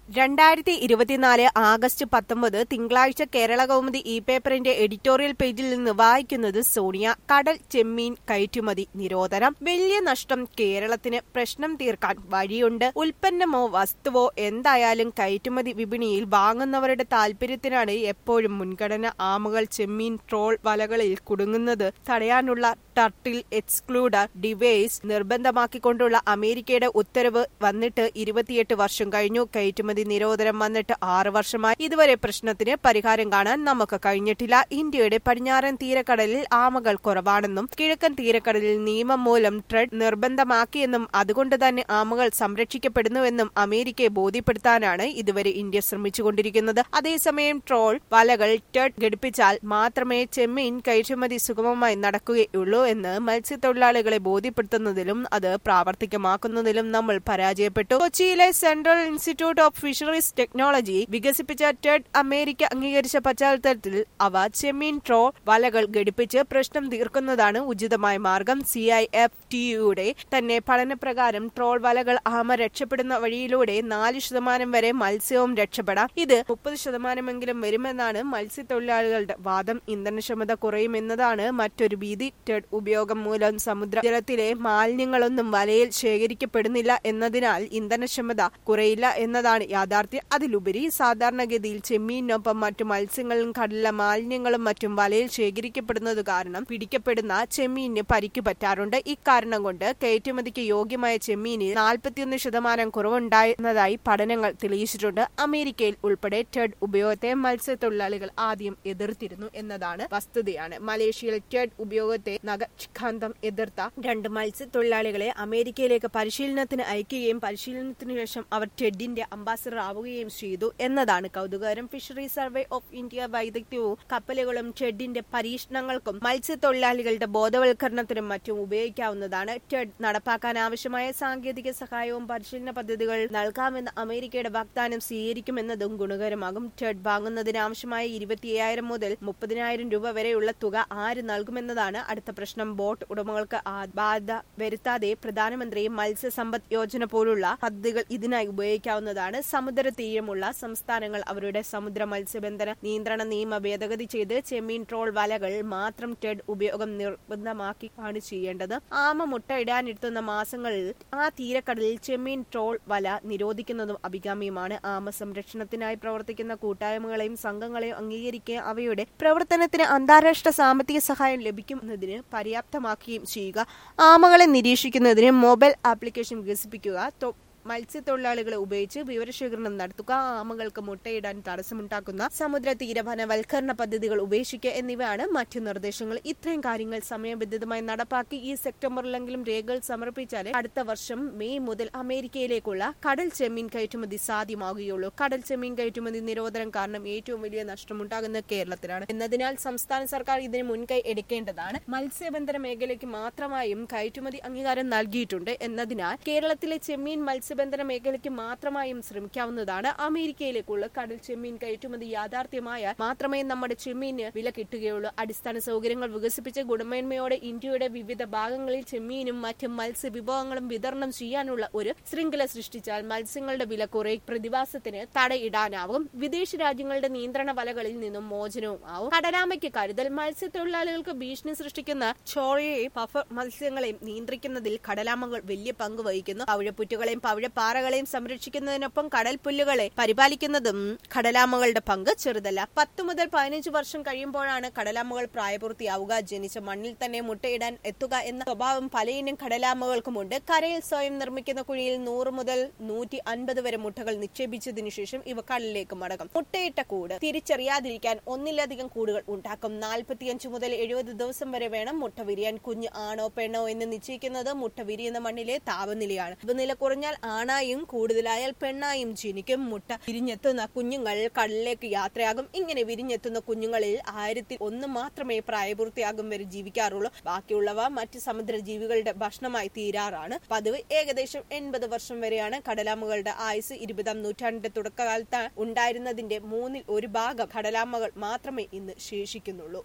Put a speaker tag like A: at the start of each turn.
A: രണ്ടായിരത്തി ഇരുപത്തിനാല് ആഗസ്റ്റ് പത്തൊമ്പത് തിങ്കളാഴ്ച കേരള കൗമുദി ഇ പേപ്പറിന്റെ എഡിറ്റോറിയൽ പേജിൽ നിന്ന് വായിക്കുന്നത് സോണിയ കടൽ ചെമ്മീൻ കയറ്റുമതി നിരോധനം വലിയ നഷ്ടം കേരളത്തിന് പ്രശ്നം തീർക്കാൻ വഴിയുണ്ട് ഉൽപ്പന്നമോ വസ്തുവോ എന്തായാലും കയറ്റുമതി വിപണിയിൽ വാങ്ങുന്നവരുടെ താൽപര്യത്തിനാണ് എപ്പോഴും മുൻഗണന ആമുകൾ ചെമ്മീൻ ട്രോൾ വലകളിൽ കുടുങ്ങുന്നത് തടയാനുള്ള ടർട്ടിൽ എക്സ്ക്ലൂഡർ ഡിവൈസ് നിർബന്ധമാക്കിക്കൊണ്ടുള്ള അമേരിക്കയുടെ ഉത്തരവ് വന്നിട്ട് ഇരുപത്തിയെട്ട് വർഷം കഴിഞ്ഞു കയറ്റുമതി നിരോധനം വന്നിട്ട് ആറ് വർഷമായി ഇതുവരെ പ്രശ്നത്തിന് പരിഹാരം കാണാൻ നമുക്ക് കഴിഞ്ഞിട്ടില്ല ഇന്ത്യയുടെ പടിഞ്ഞാറൻ തീരക്കടലിൽ ആമകൾ കുറവാണെന്നും കിഴക്കൻ തീരക്കടലിൽ നിയമം മൂലം ട്രെഡ് നിർബന്ധമാക്കിയെന്നും അതുകൊണ്ട് തന്നെ ആമകൾ സംരക്ഷിക്കപ്പെടുന്നുവെന്നും അമേരിക്കയെ ബോധ്യപ്പെടുത്താനാണ് ഇതുവരെ ഇന്ത്യ ശ്രമിച്ചുകൊണ്ടിരിക്കുന്നത് അതേസമയം ട്രോൾ വലകൾ ടെഡ് ഘടിപ്പിച്ചാൽ മാത്രമേ ചെമ്മീൻ കയറ്റുമതി സുഗമമായി നടക്കുകയുള്ളൂ എന്ന് മത്സ്യത്തൊഴിലാളികളെ ബോധ്യപ്പെടുത്തുന്നതിലും അത് പ്രാവർത്തികമാക്കുന്നതിലും നമ്മൾ പരാജയപ്പെട്ടു കൊച്ചിയിലെ central institute of fisheries technology വികസിപ്പിച്ച ടെഡ് അമേരിക്ക അംഗീകരിച്ച പശ്ചാത്തലത്തിൽ അവ ചെമ്മീൻ ട്രോൾ വലകൾ ഘടിപ്പിച്ച് പ്രശ്നം തീർക്കുന്നതാണ് ഉചിതമായ മാർഗം സി ഐ എഫ് ടിയുടെ തന്നെ പഠനപ്രകാരം ട്രോൾ വലകൾ ആമ രക്ഷപ്പെടുന്ന വഴിയിലൂടെ നാല് ശതമാനം വരെ മത്സ്യവും രക്ഷപ്പെടാം ഇത് മുപ്പത് ശതമാനമെങ്കിലും വരുമെന്നാണ് മത്സ്യത്തൊഴിലാളികളുടെ വാദം ഇന്ധനക്ഷമത കുറയുമെന്നതാണ് മറ്റൊരു ഭീതി ടെഡ് ഉപയോഗം മൂലം സമുദ്രജലത്തിലെ മാലിന്യങ്ങളൊന്നും വലയിൽ ശേഖരിക്കപ്പെടുന്നില്ല എന്നതിനാൽ ഇന്ധനക്ഷമത കുറയില്ല എന്നതാണ് യാഥാർത്ഥ്യം അതിലുപരി സാധാരണഗതിയിൽ ചെമ്മീനൊപ്പം മറ്റു മത്സ്യങ്ങളും കടലിലെ മാലിന്യങ്ങളും മറ്റും വലയിൽ ശേഖരിക്കപ്പെടുന്നത് കാരണം പിടിക്കപ്പെടുന്ന ചെമ്മീനിന് പരിക്ക് പറ്റാറുണ്ട് ഇക്കാരണം കൊണ്ട് കയറ്റുമതിക്ക് യോഗ്യമായ ചെമ്മീനിൽ നാൽപ്പത്തിയൊന്ന് ശതമാനം കുറവുണ്ടായിരുന്നതായി പഠനങ്ങൾ തെളിയിച്ചിട്ടുണ്ട് അമേരിക്കയിൽ ഉൾപ്പെടെ ടെഡ് ഉപയോഗത്തെ മത്സ്യത്തൊഴിലാളികൾ ആദ്യം എതിർത്തിരുന്നു എന്നതാണ് വസ്തുതയാണ് മലേഷ്യയിൽ ടെഡ് ഉപയോഗത്തെ നഖശിഖാന്തം എതിർത്ത രണ്ട് മത്സ്യത്തൊഴിലാളികളെ അമേരിക്കയിലേക്ക് പരിശീലനത്തിന് അയക്കുകയും പരിശീലനത്തിനു ശേഷം അവർ ടെഡിന്റെ അംബാസഡർ ആവുകയും ചെയ്തു എന്നതാണ് കൗതുകരം ഫിഷറി സർവേ ഓഫ് ഇന്ത്യ വൈദഗ്ധ്യവും കപ്പലുകളും ടെഡിന്റെ പരീക്ഷണങ്ങൾക്കും മത്സ്യത്തൊഴിലാളികളുടെ ബോധവൽക്കരണത്തിനും മറ്റും ഉപയോഗിക്കാവുന്നതാണ് ടെഡ് നടപ്പാക്കാൻ ആവശ്യമായ സാങ്കേതിക സഹായവും പരിശീലന പദ്ധതികൾ നൽകാമെന്ന് അമേരിക്കയുടെ വാഗ്ദാനം സ്വീകരിക്കുമെന്നതും ഗുണകരമാകും ടെഡ് വാങ്ങുന്നതിന് ആവശ്യമായ ഇരുപത്തിയ്യായിരം മുതൽ മുപ്പതിനായിരം രൂപ വരെയുള്ള തുക ആര് നൽകുമെന്നതാണ് അടുത്ത പ്രശ്നം ബോട്ട് ഉടമകൾക്ക് ബാധ വരുത്താതെ പ്രധാനമന്ത്രി മത്സ്യസമ്പദ് യോജന പോലുള്ള പദ്ധതികൾ ഇതിനായി ഉപയോഗിക്കാവുന്നതാണ് സമുദ്ര തീരമുള്ള സംസ്ഥാനങ്ങൾ അവരുടെ സമുദ്ര മത്സ്യബന്ധന നിയന്ത്രണ നിയമ ഭേദഗതി ചെയ്ത് ചെമ്മീൻ ട്രോൾ വലകൾ മാത്രം ടെഡ് ഉപയോഗം നിർബന്ധമാക്കിയാണ് ചെയ്യേണ്ടത് ആമ മുട്ടയിടാനെത്തുന്ന മാസങ്ങളിൽ ആ തീരക്കടലിൽ ചെമ്മീൻ ട്രോൾ വല നിരോധിക്കുന്നതും അഭികാമ്യമാണ് ആമ സംരക്ഷണത്തിനായി പ്രവർത്തിക്കുന്ന കൂട്ടായ്മകളെയും സംഘങ്ങളെയും അംഗീകരിക്കുകയും അവയുടെ പ്രവർത്തനത്തിന് അന്താരാഷ്ട്ര സാമ്പത്തിക സഹായം ലഭിക്കുന്നതിന് പര്യാപ്തമാക്കുകയും ചെയ്യുക ആമകളെ നിരീക്ഷിക്കുന്നതിന് മൊബൈൽ ആപ്ലിക്കേഷൻ വികസിപ്പിക്കുക മത്സ്യത്തൊഴിലാളികളെ ഉപയോഗിച്ച് വിവരശേഖരണം നടത്തുക ആമകൾക്ക് മുട്ടയിടാൻ തടസ്സമുണ്ടാക്കുന്ന സമുദ്ര തീരവനവൽക്കരണ പദ്ധതികൾ ഉപേക്ഷിക്കുക എന്നിവയാണ് മറ്റു നിർദ്ദേശങ്ങൾ ഇത്രയും കാര്യങ്ങൾ സമയബന്ധിതമായി നടപ്പാക്കി ഈ സെപ്റ്റംബറിലെങ്കിലും രേഖകൾ സമർപ്പിച്ചാലേ അടുത്ത വർഷം മെയ് മുതൽ അമേരിക്കയിലേക്കുള്ള കടൽ ചെമ്മീൻ കയറ്റുമതി സാധ്യമാകുകയുള്ളൂ കടൽ ചെമ്മീൻ കയറ്റുമതി നിരോധനം കാരണം ഏറ്റവും വലിയ നഷ്ടമുണ്ടാകുന്നത് കേരളത്തിലാണ് എന്നതിനാൽ സംസ്ഥാന സർക്കാർ ഇതിന് മുൻകൈ എടുക്കേണ്ടതാണ് മത്സ്യബന്ധന മേഖലയ്ക്ക് മാത്രമായും കയറ്റുമതി അംഗീകാരം നൽകിയിട്ടുണ്ട് എന്നതിനാൽ കേരളത്തിലെ ചെമ്മീൻ മത്സ്യബന്ധന മേഖലയ്ക്ക് മാത്രമായും ശ്രമിക്കാവുന്നതാണ് അമേരിക്കയിലേക്കുള്ള കടൽ ചെമ്മീൻ കയറ്റുമതി യാഥാർത്ഥ്യമായാൽ മാത്രമേ നമ്മുടെ ചെമ്മീന് വില കിട്ടുകയുള്ളൂ അടിസ്ഥാന സൗകര്യങ്ങൾ വികസിപ്പിച്ച് ഗുണമേന്മയോടെ ഇന്ത്യയുടെ വിവിധ ഭാഗങ്ങളിൽ ചെമ്മീനും മറ്റ് മത്സ്യ വിഭവങ്ങളും വിതരണം ചെയ്യാനുള്ള ഒരു ശൃംഖല സൃഷ്ടിച്ചാൽ മത്സ്യങ്ങളുടെ വില കുറെ പ്രതിഭാസത്തിന് തടയിടാനാവും വിദേശ രാജ്യങ്ങളുടെ നിയന്ത്രണ വലകളിൽ നിന്നും മോചനവും ആവും കടലാമയ്ക്ക് കരുതൽ മത്സ്യത്തൊഴിലാളികൾക്ക് ഭീഷണി സൃഷ്ടിക്കുന്ന ചോഴയെയും പഫർ മത്സ്യങ്ങളെയും നിയന്ത്രിക്കുന്നതിൽ കടലാമകൾ വലിയ പങ്ക് വഹിക്കുന്നു പവിഴപ്പുറ്റുകളെയും പവിഴപ്പാറകളെയും സംരക്ഷിക്കുന്നതിനൊപ്പം കടൽ പുല്ലുകളെ പരിപാലിക്കുന്നതും കടലാമകളുടെ പങ്ക് ചെറുതല്ല പത്തു മുതൽ പതിനഞ്ച് വർഷം കഴിയുമ്പോഴാണ് കടലാമകൾ പ്രായപൂർത്തിയാവുക ജനിച്ച മണ്ണിൽ തന്നെ മുട്ടയിടാൻ എത്തുക എന്ന സ്വഭാവം പലയിനം കടലാമകൾക്കുമുണ്ട് കരയിൽ സ്വയം നിർമ്മിക്കുന്ന കുഴിയിൽ നൂറ് മുതൽ നൂറ്റി അൻപത് വരെ മുട്ടകൾ നിക്ഷേപിച്ചതിനു ശേഷം ഇവ കടലിലേക്ക് മടങ്ങും മുട്ടയിട്ട കൂട് തിരിച്ചറിയാതിരിക്കാൻ ഒന്നിലധികം കൂടുകൾ ഉണ്ടാക്കും നാൽപ്പത്തിയഞ്ച് മുതൽ എഴുപത് ദിവസം വരെ വേണം മുട്ട വിരിയാൻ കുഞ്ഞ് ആണോ പെണ്ണോ എന്ന് നിശ്ചയിക്കുന്നത് മുട്ട വിരിയുന്ന മണ്ണിലെ താപനിലയാണ് താപനില കുറഞ്ഞാൽ ആണായും കൂടുതലായാൽ പെണ്ണായും ജനിക്കും മുട്ട വിരിഞ്ഞെത്തുന്ന കുഞ്ഞുങ്ങൾ കടലിലേക്ക് യാത്രയാകും ഇങ്ങനെ വിരിഞ്ഞെത്തുന്ന കുഞ്ഞുങ്ങളിൽ ആയിരത്തിൽ ഒന്ന് മാത്രമേ പ്രായപൂർത്തിയാകും വരെ ജീവിക്കാറുള്ളൂ ബാക്കിയുള്ളവ മറ്റ് സമുദ്ര ജീവികളുടെ ഭക്ഷണമായി തീരാറാണ് പതിവ് ഏകദേശം എൺപത് വർഷം വരെയാണ് കടലാമകളുടെ ആയുസ് ഇരുപതാം നൂറ്റാണ്ടിന്റെ തുടക്കകാലത്ത് ഉണ്ടായിരുന്നതിന്റെ മൂന്നിൽ ഒരു ഭാഗം കടലാമകൾ മാത്രമേ ഇന്ന് ശേഷിക്കുന്നുള്ളൂ